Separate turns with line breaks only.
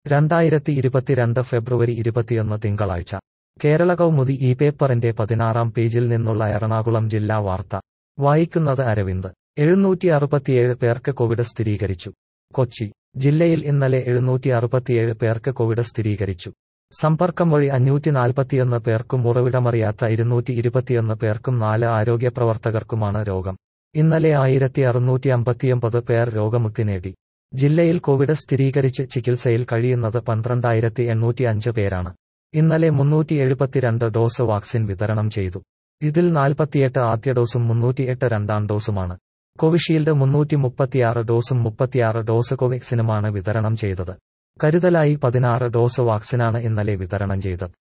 രണ്ടായിരത്തി ഇരുപത്തിരണ്ട് ഫെബ്രുവരി ഇരുപത്തിയൊന്ന് തിങ്കളാഴ്ച കേരള കൗമുദി ഈ പേപ്പറിന്റെ പതിനാറാം പേജിൽ നിന്നുള്ള എറണാകുളം ജില്ലാ വാർത്ത വായിക്കുന്നത് അരവിന്ദ് എഴുന്നൂറ്റി അറുപത്തിയേഴ് പേർക്ക് കോവിഡ് സ്ഥിരീകരിച്ചു കൊച്ചി ജില്ലയിൽ ഇന്നലെ എഴുന്നൂറ്റി അറുപത്തിയേഴ് പേർക്ക് കോവിഡ് സ്ഥിരീകരിച്ചു സമ്പർക്കം വഴി അഞ്ഞൂറ്റി നാൽപ്പത്തിയൊന്ന് പേർക്കും ഉറവിടമറിയാത്ത ഇരുന്നൂറ്റി ഇരുപത്തിയൊന്ന് പേർക്കും നാല് ആരോഗ്യ പ്രവർത്തകർക്കുമാണ് രോഗം ഇന്നലെ ആയിരത്തി അറുന്നൂറ്റി അമ്പത്തിയൊമ്പത് പേർ രോഗമുക്തി നേടി ജില്ലയിൽ കോവിഡ് സ്ഥിരീകരിച്ച് ചികിത്സയിൽ കഴിയുന്നത് പന്ത്രണ്ടായിരത്തി എണ്ണൂറ്റി അഞ്ച് പേരാണ് ഇന്നലെ മുന്നൂറ്റി എഴുപത്തിരണ്ട് ഡോസ് വാക്സിൻ വിതരണം ചെയ്തു ഇതിൽ നാൽപ്പത്തിയെട്ട് ആദ്യ ഡോസും മുന്നൂറ്റിയെട്ട് രണ്ടാം ഡോസുമാണ് കോവിഷീൽഡ് മുന്നൂറ്റി മുപ്പത്തിയാറ് ഡോസും മുപ്പത്തിയാറ് ഡോസ് കോവാക്സിനുമാണ് വിതരണം ചെയ്തത് കരുതലായി പതിനാറ് ഡോസ് വാക്സിനാണ് ഇന്നലെ വിതരണം ചെയ്തത്